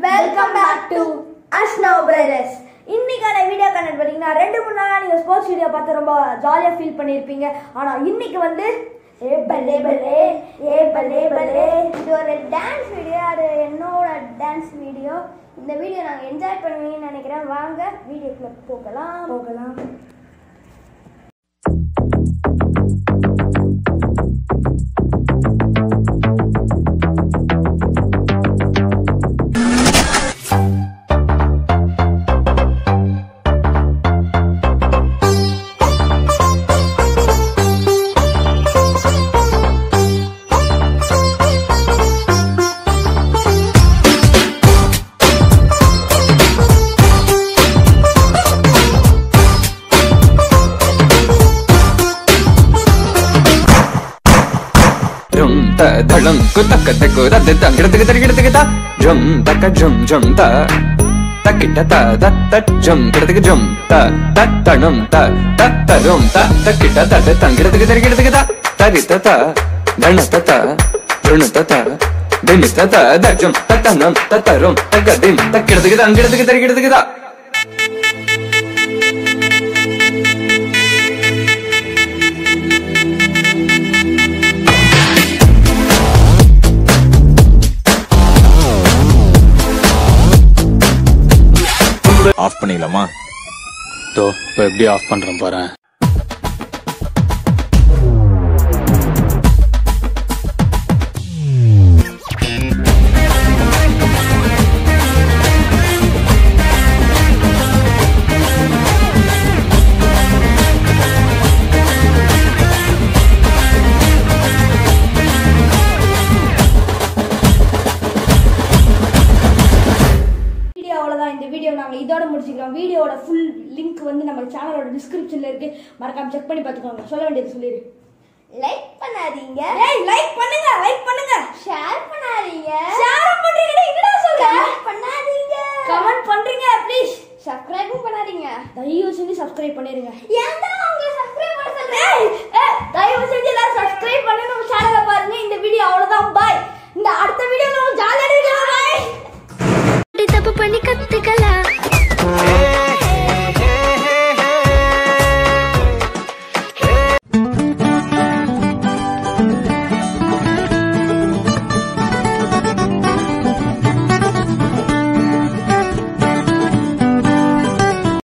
welcome back to Ashnav brothers இன்னைக்கான video connect பார்த்தீங்கன்னா ரெண்டு மூணு நாளாக நீங்கள் ஸ்போர்ட்ஸ் வீடியோ பார்த்து ரொம்ப ஜாலியாக ஃபீல் பண்ணியிருப்பீங்க ஆனால் இன்னைக்கு வந்து ஏ பல்லே பல்லே ஏ பல்லே பல்லே இது ஒரு டான்ஸ் வீடியோ அது என்னோட டான்ஸ் வீடியோ இந்த வீடியோ நாங்கள் என்ஜாய் பண்ணுவீங்கன்னு நினைக்கிறேன் வாங்க வீடியோக்குள்ள போகலாம் போகலாம் rum ta dhalam ku tak tak ku da da gida gida gida gida gida jum ta ka jum jum ta ta kita ta ta ta jum gida gida jum ta ta ta num ta ta ta rum ta ta kita ta da ta gida gida gida gida ta ri ta ta dhana ta ta run ta ta dim ta ta da jum ta ta num ta ta rum ta ga dim ta gida gida gida gida gida gida off பண்ணிடலாமா தோ இப்போ எப்படி of பண்றேன் பாரு video அவ்வளோதான் இந்த video நாங்கள் இதோட முடிச்சுக்கிறோம் வீடியோவோட ஃபுல் லிங்க் வந்து நம்ம சேனலோட டிஸ்கிரிப்ஷனில் இருக்கு மறக்காம செக் பண்ணி பார்த்துக்கோங்க சொல்ல வேண்டியது சொல்லிடு லைக் பண்ணாதீங்க ஏய் லைக் பண்ணுங்க லைக் பண்ணுங்க ஷேர் பண்ணாதீங்க ஷேர் பண்றீங்க என்னடா சொல்ற பண்ணாதீங்க கமெண்ட் பண்றீங்க ப்ளீஸ் சப்ஸ்கிரைபும் பண்ணாதீங்க தயவு செஞ்சு சப்ஸ்கிரைப் பண்ணிருங்க ஏன்டா அவங்க சப்ஸ்கிரைப் பண்ண சொல்றீங்க தயவு செஞ்சு எல்லாரும் சப்ஸ்கிரைப் பண்ணி நம்ம சேனலை பாருங்க இந்த வீடியோ அவ்வளவுதான் பாய் இந்த அடுத்த வீடியோல ஜாலியாக